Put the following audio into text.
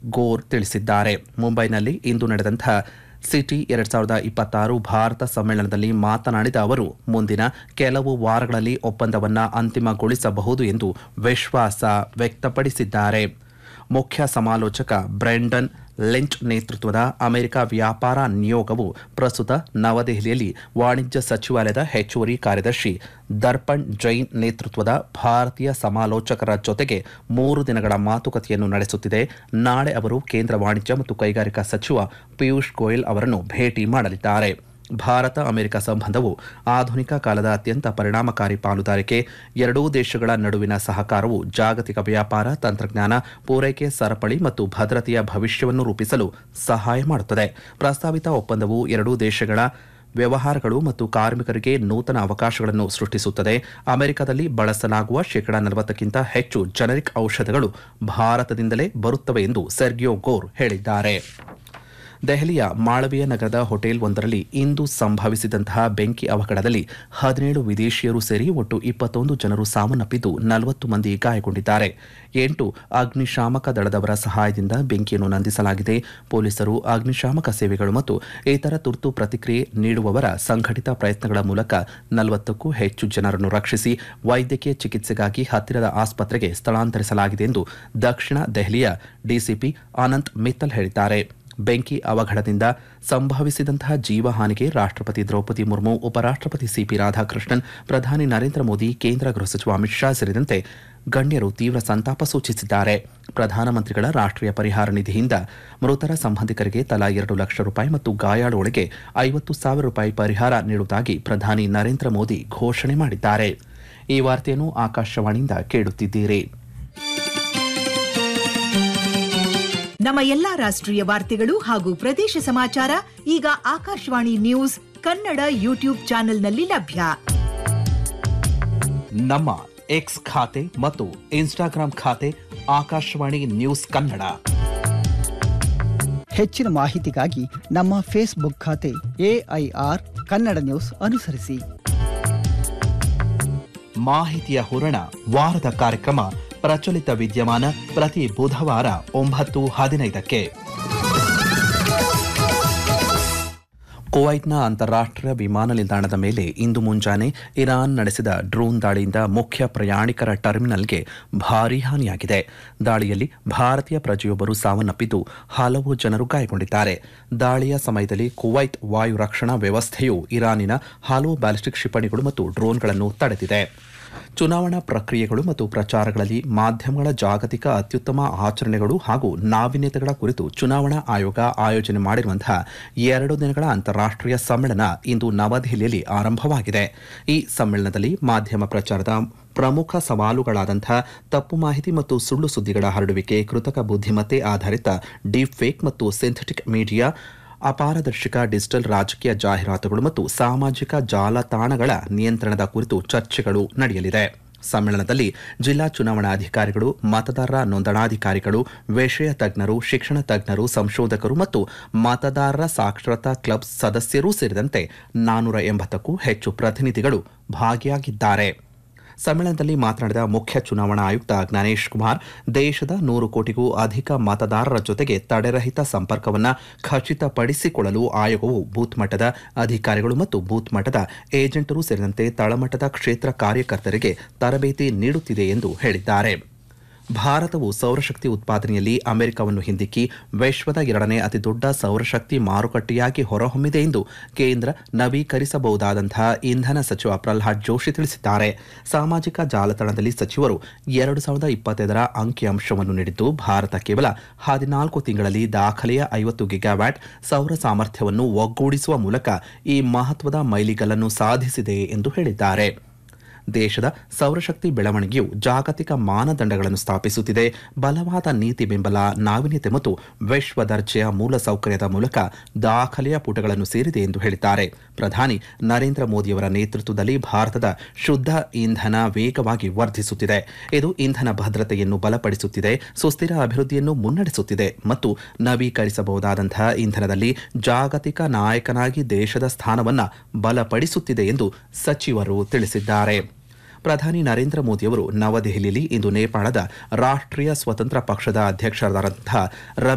ಗೋರ್ ತಿಳಿಸಿದ್ದಾರೆ ಮುಂಬೈನಲ್ಲಿ ಇಂದು ನಡೆದಂತಹ ಸಿಟಿ ಎರಡ್ ಸಾವಿರದ ಇಪ್ಪತ್ತಾರು ಭಾರತ ಸಮ್ಮೇಳನದಲ್ಲಿ ಮಾತನಾಡಿದ ಅವರು ಮುಂದಿನ ಕೆಲವು ವಾರಗಳಲ್ಲಿ ಒಪ್ಪಂದವನ್ನು ಅಂತಿಮಗೊಳಿಸಬಹುದು ಎಂದು ವಿಶ್ವಾಸ ವ್ಯಕ್ತಪಡಿಸಿದ್ದಾರೆ ಮುಖ್ಯ ಸಮಾಲೋಚಕ ಬ್ರೆಂಡನ್ ಲಿಂಚ್ ನೇತೃತ್ವದ ಅಮೆರಿಕ ವ್ಯಾಪಾರ ನಿಯೋಗವು ಪ್ರಸ್ತುತ ನವದೆಹಲಿಯಲ್ಲಿ ವಾಣಿಜ್ಯ ಸಚಿವಾಲಯದ ಹೆಚ್ಚುವರಿ ಕಾರ್ಯದರ್ಶಿ ದರ್ಪಣ್ ಜೈನ್ ನೇತೃತ್ವದ ಭಾರತೀಯ ಸಮಾಲೋಚಕರ ಜೊತೆಗೆ ಮೂರು ದಿನಗಳ ಮಾತುಕತೆಯನ್ನು ನಡೆಸುತ್ತಿದೆ ನಾಳೆ ಅವರು ಕೇಂದ್ರ ವಾಣಿಜ್ಯ ಮತ್ತು ಕೈಗಾರಿಕಾ ಸಚಿವ ಪಿಯೂಷ್ ಗೋಯಲ್ ಅವರನ್ನು ಭೇಟಿ ಮಾಡಲಿದ್ದಾರೆ ಭಾರತ ಅಮೆರಿಕ ಸಂಬಂಧವು ಆಧುನಿಕ ಕಾಲದ ಅತ್ಯಂತ ಪರಿಣಾಮಕಾರಿ ಪಾಲುದಾರಿಕೆ ಎರಡೂ ದೇಶಗಳ ನಡುವಿನ ಸಹಕಾರವು ಜಾಗತಿಕ ವ್ಯಾಪಾರ ತಂತ್ರಜ್ಞಾನ ಪೂರೈಕೆ ಸರಪಳಿ ಮತ್ತು ಭದ್ರತೆಯ ಭವಿಷ್ಯವನ್ನು ರೂಪಿಸಲು ಸಹಾಯ ಮಾಡುತ್ತದೆ ಪ್ರಸ್ತಾವಿತ ಒಪ್ಪಂದವು ಎರಡೂ ದೇಶಗಳ ವ್ಯವಹಾರಗಳು ಮತ್ತು ಕಾರ್ಮಿಕರಿಗೆ ನೂತನ ಅವಕಾಶಗಳನ್ನು ಸೃಷ್ಟಿಸುತ್ತದೆ ಅಮೆರಿಕದಲ್ಲಿ ಬಳಸಲಾಗುವ ಶೇಕಡಾ ನಲವತ್ತಕ್ಕಿಂತ ಹೆಚ್ಚು ಜನರಿಕ್ ಔಷಧಗಳು ಭಾರತದಿಂದಲೇ ಬರುತ್ತವೆ ಎಂದು ಸೆರ್ಗಿಯೋ ಗೋರ್ ಹೇಳಿದ್ದಾರೆ ದೆಹಲಿಯ ಮಾಳವೀಯ ನಗರದ ಹೋಟೆಲ್ ಒಂದರಲ್ಲಿ ಇಂದು ಸಂಭವಿಸಿದಂತಹ ಬೆಂಕಿ ಅವಘಡದಲ್ಲಿ ಹದಿನೇಳು ವಿದೇಶಿಯರು ಸೇರಿ ಒಟ್ಟು ಇಪ್ಪತ್ತೊಂದು ಜನರು ಸಾವನ್ನಪ್ಪಿದ್ದು ನಲವತ್ತು ಮಂದಿ ಗಾಯಗೊಂಡಿದ್ದಾರೆ ಎಂಟು ಅಗ್ನಿಶಾಮಕ ದಳದವರ ಸಹಾಯದಿಂದ ಬೆಂಕಿಯನ್ನು ನಂದಿಸಲಾಗಿದೆ ಪೊಲೀಸರು ಅಗ್ನಿಶಾಮಕ ಸೇವೆಗಳು ಮತ್ತು ಇತರ ತುರ್ತು ಪ್ರತಿಕ್ರಿಯೆ ನೀಡುವವರ ಸಂಘಟಿತ ಪ್ರಯತ್ನಗಳ ಮೂಲಕ ನಲವತ್ತಕ್ಕೂ ಹೆಚ್ಚು ಜನರನ್ನು ರಕ್ಷಿಸಿ ವೈದ್ಯಕೀಯ ಚಿಕಿತ್ಸೆಗಾಗಿ ಹತ್ತಿರದ ಆಸ್ಪತ್ರೆಗೆ ಸ್ಥಳಾಂತರಿಸಲಾಗಿದೆ ಎಂದು ದಕ್ಷಿಣ ದೆಹಲಿಯ ಡಿಸಿಪಿ ಅನಂತ್ ಮಿತ್ತಲ್ ಹೇಳಿದ್ದಾರೆ ಬೆಂಕಿ ಅವಘಡದಿಂದ ಸಂಭವಿಸಿದಂತಹ ಜೀವಹಾನಿಗೆ ರಾಷ್ಟ್ರಪತಿ ದ್ರೌಪದಿ ಮುರ್ಮು ಉಪರಾಷ್ಟ್ರಪತಿ ಸಿಪಿ ರಾಧಾಕೃಷ್ಣನ್ ಪ್ರಧಾನಿ ನರೇಂದ್ರ ಮೋದಿ ಕೇಂದ್ರ ಗೃಹ ಸಚಿವ ಅಮಿತ್ ಶಾ ಸೇರಿದಂತೆ ಗಣ್ಯರು ತೀವ್ರ ಸಂತಾಪ ಸೂಚಿಸಿದ್ದಾರೆ ಪ್ರಧಾನಮಂತ್ರಿಗಳ ರಾಷ್ಟ್ರೀಯ ಪರಿಹಾರ ನಿಧಿಯಿಂದ ಮೃತರ ಸಂಬಂಧಿಕರಿಗೆ ತಲಾ ಎರಡು ಲಕ್ಷ ರೂಪಾಯಿ ಮತ್ತು ಗಾಯಾಳುಗಳಿಗೆ ಐವತ್ತು ಸಾವಿರ ರೂಪಾಯಿ ಪರಿಹಾರ ನೀಡುವುದಾಗಿ ಪ್ರಧಾನಿ ನರೇಂದ್ರ ಮೋದಿ ಘೋಷಣೆ ಮಾಡಿದ್ದಾರೆ ಈ ವಾರ್ತೆಯನ್ನು ಆಕಾಶವಾಣಿಯಿಂದ ಕೇಳುತ್ತಿದ್ದೀರಿ ನಮ್ಮ ಎಲ್ಲಾ ರಾಷ್ಟ್ರೀಯ ವಾರ್ತೆಗಳು ಹಾಗೂ ಪ್ರದೇಶ ಸಮಾಚಾರ ಈಗ ಆಕಾಶವಾಣಿ ನ್ಯೂಸ್ ಕನ್ನಡ ಯೂಟ್ಯೂಬ್ ಚಾನೆಲ್ನಲ್ಲಿ ಲಭ್ಯ ನಮ್ಮ ಎಕ್ಸ್ ಖಾತೆ ಮತ್ತು ಇನ್ಸ್ಟಾಗ್ರಾಂ ಖಾತೆ ಆಕಾಶವಾಣಿ ನ್ಯೂಸ್ ಕನ್ನಡ ಹೆಚ್ಚಿನ ಮಾಹಿತಿಗಾಗಿ ನಮ್ಮ ಫೇಸ್ಬುಕ್ ಖಾತೆ ಎಐಆರ್ ಕನ್ನಡ ನ್ಯೂಸ್ ಅನುಸರಿಸಿ ಮಾಹಿತಿಯ ಹೂರಣ ವಾರದ ಕಾರ್ಯಕ್ರಮ ಪ್ರಚಲಿತ ವಿದ್ಯಮಾನ ಪ್ರತಿ ಬುಧವಾರ ಒಂಬತ್ತು ಹದಿನೈದಕ್ಕೆ ಕುವೈಟ್ನ ಅಂತಾರಾಷ್ಟ್ರೀಯ ವಿಮಾನ ನಿಲ್ದಾಣದ ಮೇಲೆ ಇಂದು ಮುಂಜಾನೆ ಇರಾನ್ ನಡೆಸಿದ ಡ್ರೋನ್ ದಾಳಿಯಿಂದ ಮುಖ್ಯ ಪ್ರಯಾಣಿಕರ ಟರ್ಮಿನಲ್ಗೆ ಭಾರೀ ಹಾನಿಯಾಗಿದೆ ದಾಳಿಯಲ್ಲಿ ಭಾರತೀಯ ಪ್ರಜೆಯೊಬ್ಬರು ಸಾವನ್ನಪ್ಪಿದ್ದು ಹಲವು ಜನರು ಗಾಯಗೊಂಡಿದ್ದಾರೆ ದಾಳಿಯ ಸಮಯದಲ್ಲಿ ಕುವೈತ್ ವಾಯು ರಕ್ಷಣಾ ವ್ಯವಸ್ಥೆಯು ಇರಾನಿನ ಹಲವು ಬ್ಯಾಲಿಸ್ಟಿಕ್ ಕ್ಷಿಪಣಿಗಳು ಮತ್ತು ಡ್ರೋನ್ಗಳನ್ನು ತಡೆದಿದೆ ಚುನಾವಣಾ ಪ್ರಕ್ರಿಯೆಗಳು ಮತ್ತು ಪ್ರಚಾರಗಳಲ್ಲಿ ಮಾಧ್ಯಮಗಳ ಜಾಗತಿಕ ಅತ್ಯುತ್ತಮ ಆಚರಣೆಗಳು ಹಾಗೂ ನಾವೀನ್ಯತೆಗಳ ಕುರಿತು ಚುನಾವಣಾ ಆಯೋಗ ಆಯೋಜನೆ ಮಾಡಿರುವಂತಹ ಎರಡು ದಿನಗಳ ಅಂತಾರಾಷ್ಟ್ರೀಯ ಸಮ್ಮೇಳನ ಇಂದು ನವದೆಹಲಿಯಲ್ಲಿ ಆರಂಭವಾಗಿದೆ ಈ ಸಮ್ಮೇಳನದಲ್ಲಿ ಮಾಧ್ಯಮ ಪ್ರಚಾರದ ಪ್ರಮುಖ ಸವಾಲುಗಳಾದಂಥ ತಪ್ಪು ಮಾಹಿತಿ ಮತ್ತು ಸುಳ್ಳು ಸುದ್ದಿಗಳ ಹರಡುವಿಕೆ ಕೃತಕ ಬುದ್ಧಿಮತ್ತೆ ಆಧಾರಿತ ಡೀಪ್ ಫೇಕ್ ಮತ್ತು ಸಿಂಥೆಟಿಕ್ ಮೀಡಿಯಾ ಅಪಾರದರ್ಶಕ ಡಿಜಿಟಲ್ ರಾಜಕೀಯ ಜಾಹೀರಾತುಗಳು ಮತ್ತು ಸಾಮಾಜಿಕ ಜಾಲತಾಣಗಳ ನಿಯಂತ್ರಣದ ಕುರಿತು ಚರ್ಚೆಗಳು ನಡೆಯಲಿದೆ ಸಮ್ಮೇಳನದಲ್ಲಿ ಜಿಲ್ಲಾ ಚುನಾವಣಾ ಅಧಿಕಾರಿಗಳು ಮತದಾರರ ನೋಂದಣಾಧಿಕಾರಿಗಳು ವಿಷಯ ತಜ್ಞರು ಶಿಕ್ಷಣ ತಜ್ಞರು ಸಂಶೋಧಕರು ಮತ್ತು ಮತದಾರರ ಸಾಕ್ಷರತಾ ಕ್ಲಬ್ ಸದಸ್ಯರೂ ಸೇರಿದಂತೆ ನಾನ್ನೂರ ಎಂಬತ್ತಕ್ಕೂ ಹೆಚ್ಚು ಪ್ರತಿನಿಧಿಗಳು ಭಾಗಿಯಾಗಿದ್ದಾರೆ ಸಮ್ಮೇಳನದಲ್ಲಿ ಮಾತನಾಡಿದ ಮುಖ್ಯ ಚುನಾವಣಾ ಆಯುಕ್ತ ಜ್ಞಾನೇಶ್ ಕುಮಾರ್ ದೇಶದ ನೂರು ಕೋಟಿಗೂ ಅಧಿಕ ಮತದಾರರ ಜೊತೆಗೆ ತಡೆರಹಿತ ಸಂಪರ್ಕವನ್ನು ಖಚಿತಪಡಿಸಿಕೊಳ್ಳಲು ಆಯೋಗವು ಬೂತ್ ಮಟ್ಟದ ಅಧಿಕಾರಿಗಳು ಮತ್ತು ಬೂತ್ ಮಟ್ಟದ ಏಜೆಂಟರು ಸೇರಿದಂತೆ ತಳಮಟ್ಟದ ಕ್ಷೇತ್ರ ಕಾರ್ಯಕರ್ತರಿಗೆ ತರಬೇತಿ ನೀಡುತ್ತಿದೆ ಎಂದು ಹೇಳಿದ್ದಾರೆ ಭಾರತವು ಸೌರಶಕ್ತಿ ಉತ್ಪಾದನೆಯಲ್ಲಿ ಅಮೆರಿಕವನ್ನು ಹಿಂದಿಕ್ಕಿ ವಿಶ್ವದ ಎರಡನೇ ಅತಿದೊಡ್ಡ ಸೌರಶಕ್ತಿ ಮಾರುಕಟ್ಟೆಯಾಗಿ ಹೊರಹೊಮ್ಮಿದೆ ಎಂದು ಕೇಂದ್ರ ನವೀಕರಿಸಬಹುದಾದಂತಹ ಇಂಧನ ಸಚಿವ ಪ್ರಲ್ಹಾದ್ ಜೋಶಿ ತಿಳಿಸಿದ್ದಾರೆ ಸಾಮಾಜಿಕ ಜಾಲತಾಣದಲ್ಲಿ ಸಚಿವರು ಎರಡು ಸಾವಿರದ ಇಪ್ಪತ್ತೈದರ ಅಂಕಿಅಂಶವನ್ನು ನೀಡಿದ್ದು ಭಾರತ ಕೇವಲ ಹದಿನಾಲ್ಕು ತಿಂಗಳಲ್ಲಿ ದಾಖಲೆಯ ಐವತ್ತು ಗಿಗಾವ್ಯಾಟ್ ಸೌರ ಸಾಮರ್ಥ್ಯವನ್ನು ಒಗ್ಗೂಡಿಸುವ ಮೂಲಕ ಈ ಮಹತ್ವದ ಮೈಲಿಗಲ್ಲನ್ನು ಸಾಧಿಸಿದೆ ಎಂದು ಹೇಳಿದ್ದಾರೆ ದೇಶದ ಸೌರಶಕ್ತಿ ಬೆಳವಣಿಗೆಯು ಜಾಗತಿಕ ಮಾನದಂಡಗಳನ್ನು ಸ್ಥಾಪಿಸುತ್ತಿದೆ ಬಲವಾದ ನೀತಿ ಬೆಂಬಲ ನಾವೀನ್ಯತೆ ಮತ್ತು ವಿಶ್ವ ದರ್ಜೆಯ ಮೂಲಸೌಕರ್ಯದ ಮೂಲಕ ದಾಖಲೆಯ ಪುಟಗಳನ್ನು ಸೇರಿದೆ ಎಂದು ಹೇಳಿದ್ದಾರೆ ಪ್ರಧಾನಿ ನರೇಂದ್ರ ಮೋದಿಯವರ ನೇತೃತ್ವದಲ್ಲಿ ಭಾರತದ ಶುದ್ಧ ಇಂಧನ ವೇಗವಾಗಿ ವರ್ಧಿಸುತ್ತಿದೆ ಇದು ಇಂಧನ ಭದ್ರತೆಯನ್ನು ಬಲಪಡಿಸುತ್ತಿದೆ ಸುಸ್ಥಿರ ಅಭಿವೃದ್ಧಿಯನ್ನು ಮುನ್ನಡೆಸುತ್ತಿದೆ ಮತ್ತು ನವೀಕರಿಸಬಹುದಾದಂತಹ ಇಂಧನದಲ್ಲಿ ಜಾಗತಿಕ ನಾಯಕನಾಗಿ ದೇಶದ ಸ್ಥಾನವನ್ನು ಬಲಪಡಿಸುತ್ತಿದೆ ಎಂದು ಸಚಿವರು ತಿಳಿಸಿದ್ದಾರೆ ಪ್ರಧಾನಿ ನರೇಂದ್ರ ಮೋದಿಯವರು ನವದೆಹಲಿಯಲ್ಲಿ ಇಂದು ನೇಪಾಳದ ರಾಷ್ಟ್ರೀಯ ಸ್ವತಂತ್ರ ಪಕ್ಷದ ಅಧ್ಯಕ್ಷರಾದಂತಹ